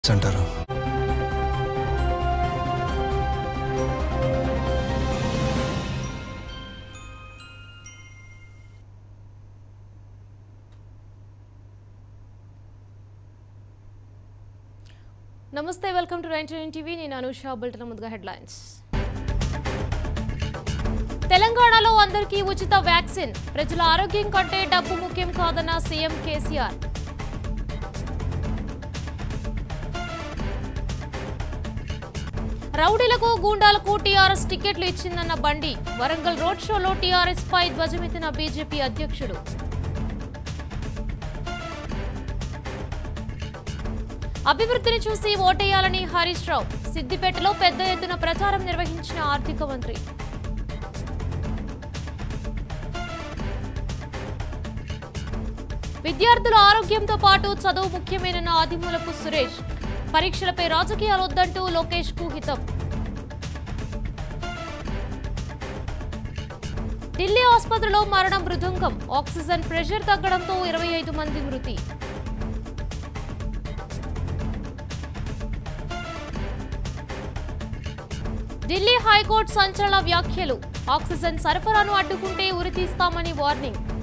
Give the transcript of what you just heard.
అంటారు నమస్తే welcome to ninety nine TV నేను అనుష బుల్టన్ ముందుగా హెడ్లైన్స్ తెలంగాణలో అందరికీ ఉచిత వ్యాక్సిన్ ప్రజల ఆరోగ్యం కంటే డబ్బు ముఖ్యం కాదన్న సీఎం కేసీఆర్ రౌడీలకు గూండాలకు టీఆర్ఎస్ టికెట్లు ఇచ్చిందన్న బండి వరంగల్ రోడ్ షోలో టీఆర్ఎస్ పై ధ్వజమెత్తిన బీజేపీ అధ్యక్షుడు అభివృద్ధిని చూసి ఓటేయాలని హరీష్ రావు సిద్దిపేటలో పెద్ద ఎత్తున ప్రచారం నిర్వహించిన ఆర్థిక మంత్రి విద్యార్థుల ఆరోగ్యంతో పాటు చదువు ముఖ్యమైన ఆదిమూలపు సురేష్ పరీక్షలపై రాజకీయాలు వద్దంటూ లోకేష్ కు హితం ఢిల్లీ ఆసుపత్రిలో మరణ మృదంగం ఆక్సిజన్ ప్రెషర్ తగ్గడంతో ఇరవై ఐదు మంది మృతి ఢిల్లీ హైకోర్టు సంచలన వ్యాఖ్యలు ఆక్సిజన్ సరఫరాను అడ్డుకుంటే ఉరితీస్తామని వార్నింగ్